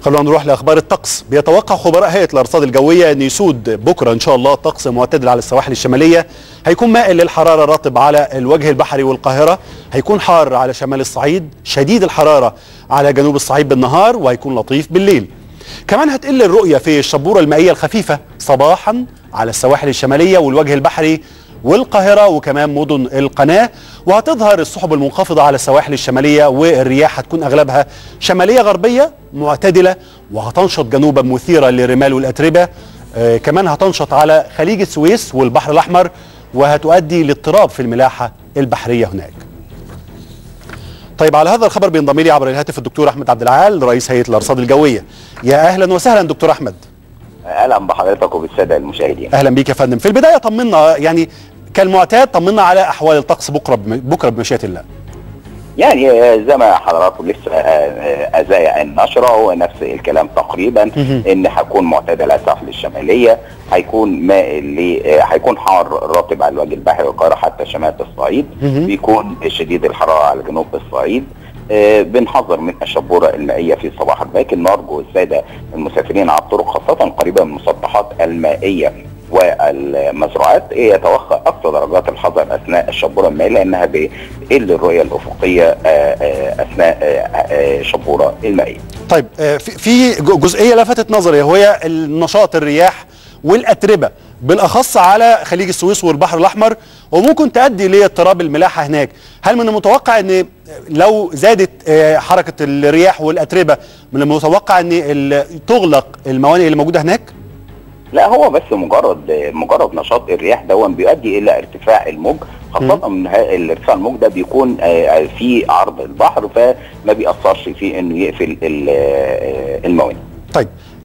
خلونا نروح لاخبار الطقس بيتوقع خبراء هيئه الارصاد الجويه ان يسود بكره ان شاء الله طقس معتدل على السواحل الشماليه هيكون مائل للحراره الرطب على الوجه البحري والقاهره هيكون حار على شمال الصعيد شديد الحراره على جنوب الصعيد بالنهار وهيكون لطيف بالليل كمان هتقل الرؤيه في الشبوره المائيه الخفيفه صباحا على السواحل الشماليه والوجه البحري والقاهرة وكمان مدن القناة وهتظهر السحب المنخفضة على السواحل الشمالية والرياح هتكون أغلبها شمالية غربية معتدلة وهتنشط جنوبا مثيرة للرمال والأتربة آه كمان هتنشط على خليج السويس والبحر الأحمر وهتؤدي لاضطراب في الملاحة البحرية هناك طيب على هذا الخبر بينضم لي عبر الهاتف الدكتور أحمد عبد العال رئيس هيئة الأرصاد الجوية يا أهلا وسهلا دكتور أحمد اهلا بحضرتك وبالساده المشاهدين اهلا بيك يا فندم في البدايه طمنا يعني كالمعتاد طمنا على احوال الطقس بكره بكره بمشيئه الله يعني زي ما حضراتكم لسه ازايا النشره هو نفس الكلام تقريبا ان هيكون معتدل على الساحل الشماليه هيكون مائل ل هيكون حار رطب على الوجه البحري والقاهره حتى شمال الصعيد بيكون شديد الحراره على جنوب الصعيد آه بنحذر من الشبوره المائيه في صباح الباكر نرجو الساده المسافرين على الطرق خاصه قريبه من المسطحات المائيه والمزروعات يتوخى اقصى درجات الحذر اثناء الشبوره المائيه لانها بتقل الرؤيه الافقيه آه آه اثناء الشبوره المائيه. طيب في جزئيه لفتت نظري وهي النشاط الرياح والاتربه بالاخص على خليج السويس والبحر الاحمر وممكن تؤدي لاضطراب الملاحه هناك هل من المتوقع ان لو زادت حركه الرياح والاتربه من المتوقع ان تغلق الموانئ اللي موجوده هناك لا هو بس مجرد مجرد نشاط الرياح دون بيؤدي الى ارتفاع الموج خاصة ان الارتفاع الموج ده بيكون في عرض البحر فما بيأثرش في انه يقفل الموانئ. طيب